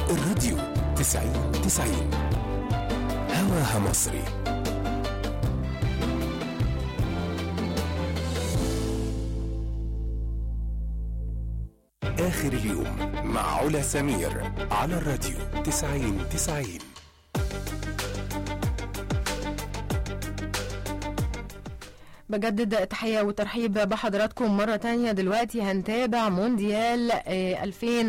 الراديو تسعين تسعين هواها مصري آخر اليوم مع علا سمير على الراديو تسعين تسعين بجدد تحية وترحيب بحضراتكم مرة تانية دلوقتي هنتابع مونديال آه،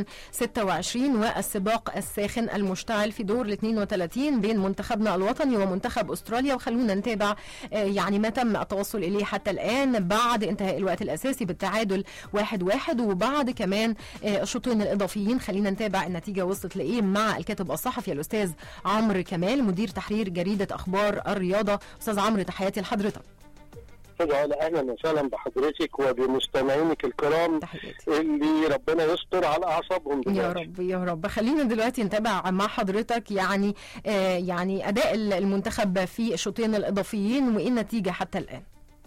2026 والسباق الساخن المشتعل في دور ال 32 بين منتخبنا الوطني ومنتخب استراليا وخلونا نتابع آه، يعني ما تم التوصل اليه حتى الان بعد انتهاء الوقت الاساسي بالتعادل واحد واحد وبعد كمان آه، الشوطين الاضافيين خلينا نتابع النتيجة وصلت لايه مع الكاتب الصحفي الاستاذ عمرو كمال مدير تحرير جريدة اخبار الرياضة استاذ عمرو تحياتي لحضرتك استاذ علا اهلا وسهلا بحضرتك وبمستمعينك الكرام تحياتي اللي ربنا يستر على اعصابهم يا دلوقتي. رب يا رب خلينا دلوقتي نتابع مع حضرتك يعني آه يعني اداء المنتخب في الشوطين الاضافيين وايه النتيجه حتى الان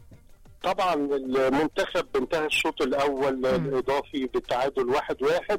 طبعا المنتخب انتهى الشوط الاول الاضافي بالتعادل واحد واحد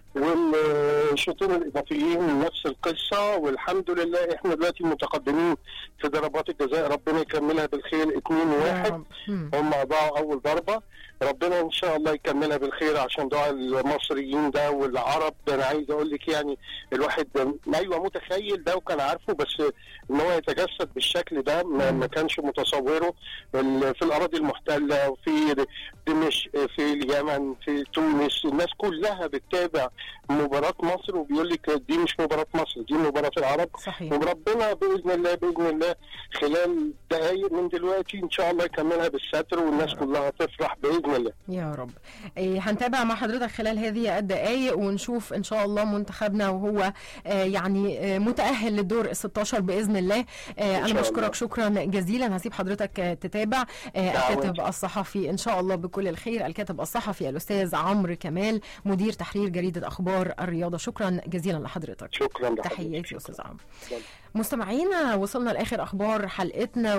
والشوطين الاضافيين نفس القصه والحمد لله احنا دلوقتي متقدمين في ضربات الجزاء ربنا يكملها بالخير 2 يا 1 رب. مم. هم ضاعوا اول ضربه ربنا ان شاء الله يكملها بالخير عشان دعاء المصريين ده والعرب ده انا عايز اقول لك يعني الواحد ايوه متخيل ده وكان عارفه بس ان هو يتجسد بالشكل ده ما, ما كانش متصوره ال- في الاراضي المحتله وفي دمشق في اليمن في تونس الناس كلها بتتابع مباراه مصر وبيقول لك دي مش مباراه مصر دي مباراه العرب صحيح وربنا باذن الله باذن الله خلال دقائق من دلوقتي ان شاء الله يكملها بالستر والناس كلها تفرح باذن الله يا رب إيه هنتابع مع حضرتك خلال هذه الدقائق ونشوف ان شاء الله منتخبنا وهو آه يعني آه متاهل للدور ال 16 باذن الله آه انا شاء بشكرك الله. شكرا جزيلا هسيب حضرتك آه تتابع آه دعوة. الكاتب الصحفي ان شاء الله بكل الخير الكاتب الصحفي الاستاذ عمرو كمال مدير تحرير جريده اخبار الرياضه شكرا جزيلا لحضرتك شكرا لحضرتك. تحياتي يا استاذ عمرو اتفضل. مستمعينا وصلنا لاخر اخبار حلقتنا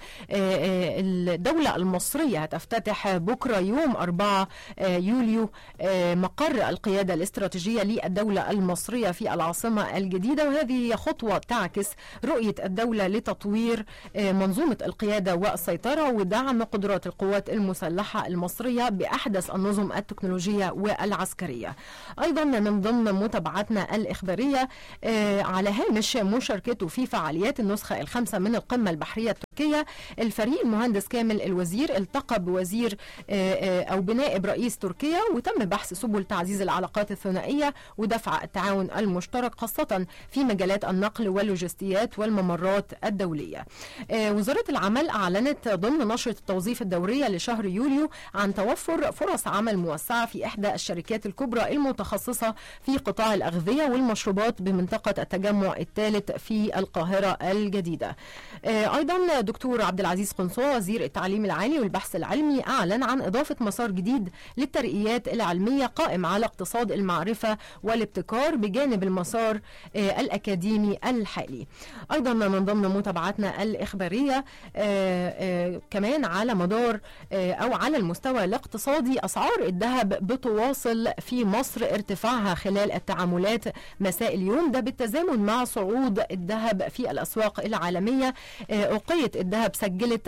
والدوله المصريه هتفتتح بكره يوم 4 آه، يوليو آه، مقر القياده الاستراتيجيه للدوله المصريه في العاصمه الجديده وهذه هي خطوه تعكس رؤيه الدوله لتطوير آه، منظومه القياده والسيطره ودعم قدرات القوات المسلحه المصريه باحدث النظم التكنولوجيه والعسكريه. ايضا من ضمن متابعتنا الاخباريه آه، على هامش مشاركته في فعاليات النسخه الخامسه من القمه البحريه التركيه الفريق المهندس كامل الوزير التقى بوزير آه، آه، او بنائب رئيس تركيا وتم بحث سبل تعزيز العلاقات الثنائيه ودفع التعاون المشترك خاصه في مجالات النقل واللوجستيات والممرات الدوليه. آه، وزاره العمل اعلنت ضمن نشره التوظيف الدوريه لشهر يوليو عن توفر فرص عمل موسعه في احدى الشركات الكبرى المتخصصه في قطاع الاغذيه والمشروبات بمنطقه التجمع الثالث في القاهره الجديده. آه، ايضا دكتور عبد العزيز قنصوة وزير التعليم العالي والبحث العلمي اعلن عن اضافه مسار جديد للترقيات العلميه قائم على اقتصاد المعرفه والابتكار بجانب المسار آه، الاكاديمي الحالي. ايضا من ضمن متابعتنا الاخباريه آه، آه، كمان على مدار آه، او على المستوى الاقتصادي اسعار الذهب بتواصل في مصر ارتفاعها خلال التعاملات مساء اليوم ده بالتزامن مع صعود الذهب في الاسواق العالميه آه، اوقيه الذهب سجلت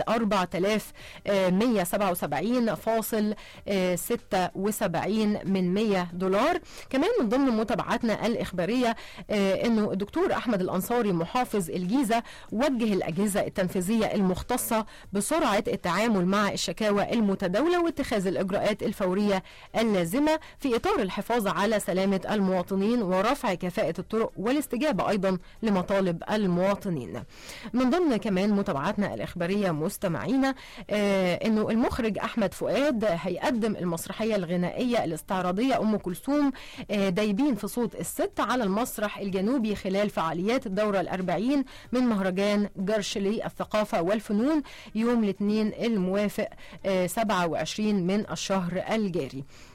4177.76 من 100 دولار كمان من ضمن متابعتنا الاخباريه آه، انه الدكتور احمد الانصاري محافظ الجيزه وجه الاجهزه التنفيذيه المختصه بسرعه التعامل مع الشكاوى المتداوله واتخاذ الاجراءات الفوريه اللازمه في اطار الحفاظ على سلامه المواطنين ورفع كفاءه الطرق والاستجابه ايضا لمطالب المواطنين. من ضمن كمان متابعاتنا الاخباريه مستمعينا آه انه المخرج احمد فؤاد هيقدم المسرحيه الغنائيه الاستعراضيه ام كلثوم آه دايبين في صوت الست على المسرح الجنوبي خلال فعاليات الدوره الأربعين من مهرجان جرشلي الثقافه والفنون يوم الاثنين الموافق آه 27 من الشهر الجاري.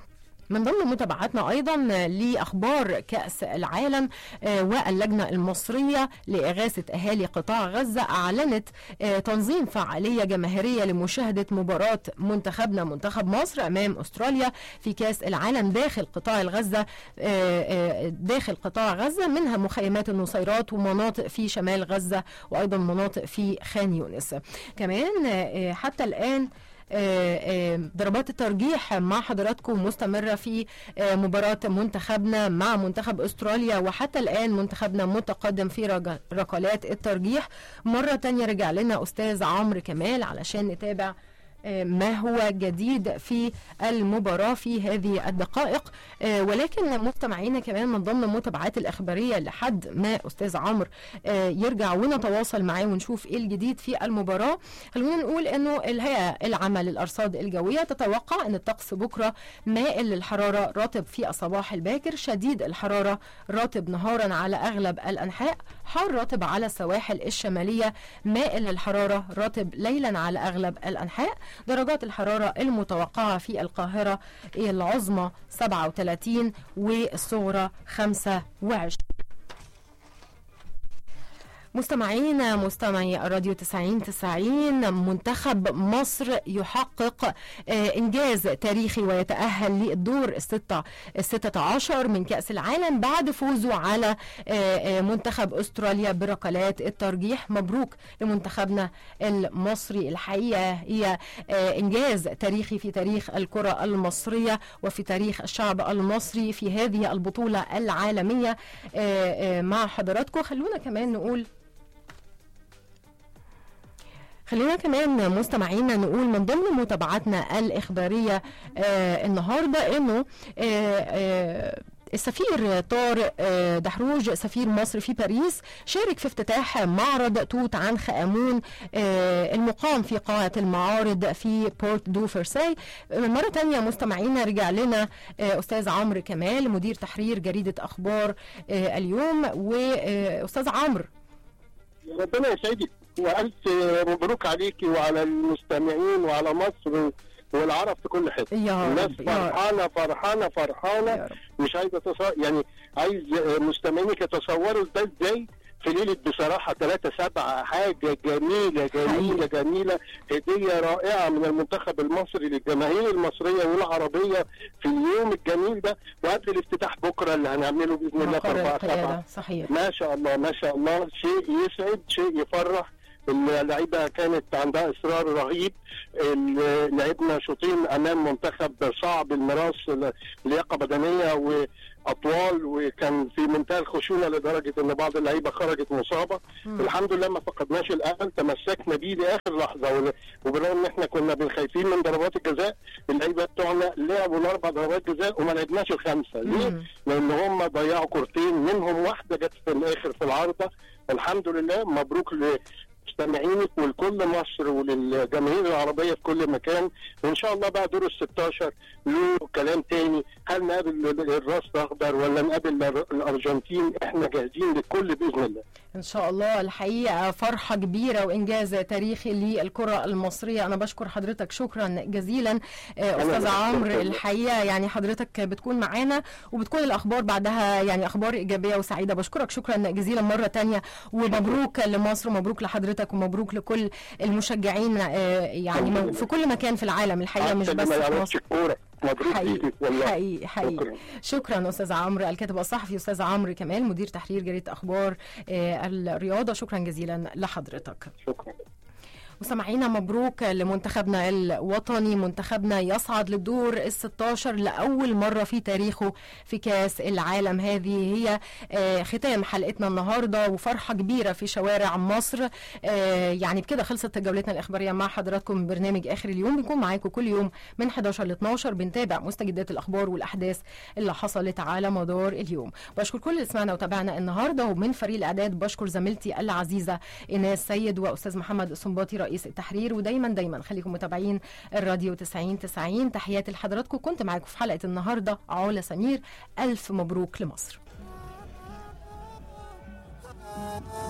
من ضمن متابعاتنا ايضا لاخبار كاس العالم آه، واللجنه المصريه لاغاثه اهالي قطاع غزه اعلنت آه، تنظيم فعاليه جماهيريه لمشاهده مباراه منتخبنا منتخب مصر امام استراليا في كاس العالم داخل قطاع غزه آه، آه، داخل قطاع غزه منها مخيمات النصيرات ومناطق في شمال غزه وايضا مناطق في خان يونس كمان آه، حتى الان آه، آه، ضربات الترجيح مع حضراتكم مستمرة في آه، مباراة منتخبنا مع منتخب أستراليا وحتى الآن منتخبنا متقدم في رج- ركلات الترجيح مرة تانية رجع لنا أستاذ عمرو كمال علشان نتابع آه، ما هو جديد في المباراة في هذه الدقائق آه، ولكن مستمعينا كمان من ضمن المتابعات الإخبارية لحد ما أستاذ عمرو آه، يرجع ونتواصل معاه ونشوف إيه الجديد في المباراة خلونا نقول انه الهيئه العامه للارصاد الجويه تتوقع ان الطقس بكره مائل للحراره رطب في الصباح الباكر شديد الحراره رطب نهارا على اغلب الانحاء حار رطب على السواحل الشماليه مائل للحراره رطب ليلا على اغلب الانحاء درجات الحراره المتوقعه في القاهره العظمى 37 والصغرى 25 مستمعينا مستمعي الراديو 90 90 منتخب مصر يحقق آه، انجاز تاريخي ويتاهل للدور الستة الستة عشر من كاس العالم بعد فوزه على آه، آه، منتخب استراليا بركلات الترجيح مبروك لمنتخبنا المصري الحقيقه هي آه، انجاز تاريخي في تاريخ الكره المصريه وفي تاريخ الشعب المصري في هذه البطوله العالميه آه، آه، مع حضراتكم خلونا كمان نقول خلينا كمان مستمعينا نقول من ضمن متابعاتنا الإخبارية آه النهاردة إنه آه آه السفير طارق آه، دحروج سفير مصر في باريس شارك في افتتاح معرض توت عنخ آمون آه، المقام في قاعة المعارض في بورت دو فرساي آه، مرة تانية مستمعينا رجع لنا آه، أستاذ عمرو كمال مدير تحرير جريدة أخبار آه، اليوم وأستاذ عمرو ربنا يسعدك والف مبروك عليكي وعلى المستمعين وعلى مصر والعرب في كل حته يا الناس رب يا رب فرحانه فرحانه يا فرحانه رب مش عايزه تصور يعني عايز مستمعينك يتصوروا ده ازاي في ليله بصراحه 3 7 حاجه جميله جميله جميله هديه رائعه من المنتخب المصري للجماهير المصريه والعربيه في اليوم الجميل ده وقبل الافتتاح بكره اللي هنعمله باذن الله في مقر 4 7 القيادة صحيح ما شاء الله ما شاء الله شيء يسعد شيء يفرح اللعيبه كانت عندها اصرار رهيب ال- لعبنا شوطين امام منتخب صعب المراس لياقه بدنيه واطوال وكان في منتهى الخشونه لدرجه ان بعض اللعيبه خرجت مصابه مم. الحمد لله ما فقدناش الامل تمسكنا بيه لاخر لحظه ول- وبالرغم ان احنا كنا خايفين من ضربات الجزاء اللعيبه بتوعنا لعبوا الاربع ضربات جزاء وما لعبناش الخمسه ليه؟ مم. لان هم ضيعوا كورتين منهم واحده جت في الاخر في العارضه الحمد لله مبروك لمستمعينك ولكل مصر وللجماهير العربيه في كل مكان وان شاء الله بقى دور ال 16 له كلام تاني هل نقابل الراس الاخضر ولا نقابل الارجنتين احنا جاهزين للكل باذن الله ان شاء الله الحقيقه فرحه كبيره وانجاز تاريخي للكره المصريه انا بشكر حضرتك شكرا جزيلا آه، أنا استاذ بشكرك. عمرو الحقيقه يعني حضرتك بتكون معانا وبتكون الاخبار بعدها يعني اخبار ايجابيه وسعيده بشكرك شكرا جزيلا مره تانية ومبروك لمصر ومبروك لحضرتك ومبروك لكل المشجعين آه، يعني مو- في كل مكان في العالم الحقيقه مش حتى اللي بس ما في يعرفش مصر الكوره مبروك حقيقي ليكي والله حقيقي حقيقي شكرا شكرا استاذ عمرو الكاتب الصحفي استاذ عمرو كمال مدير تحرير جريده اخبار آه، الرياضه شكرا جزيلا لحضرتك شكرا مستمعينا مبروك لمنتخبنا الوطني منتخبنا يصعد للدور ال 16 لاول مره في تاريخه في كاس العالم هذه هي آه، ختام حلقتنا النهارده وفرحه كبيره في شوارع مصر آه، يعني بكده خلصت جولتنا الاخباريه مع حضراتكم من برنامج اخر اليوم بنكون معاكم كل يوم من 11 ل 12 بنتابع مستجدات الاخبار والاحداث اللي حصلت على مدار اليوم بشكر كل اللي سمعنا وتابعنا النهارده ومن فريق الاعداد بشكر زميلتي العزيزه ايناس سيد واستاذ محمد السنباطي رئيس التحرير ودايما دايما خليكم متابعين الراديو 90 90 تحياتي لحضراتكم كنت معاكم في حلقه النهارده علا سمير الف مبروك لمصر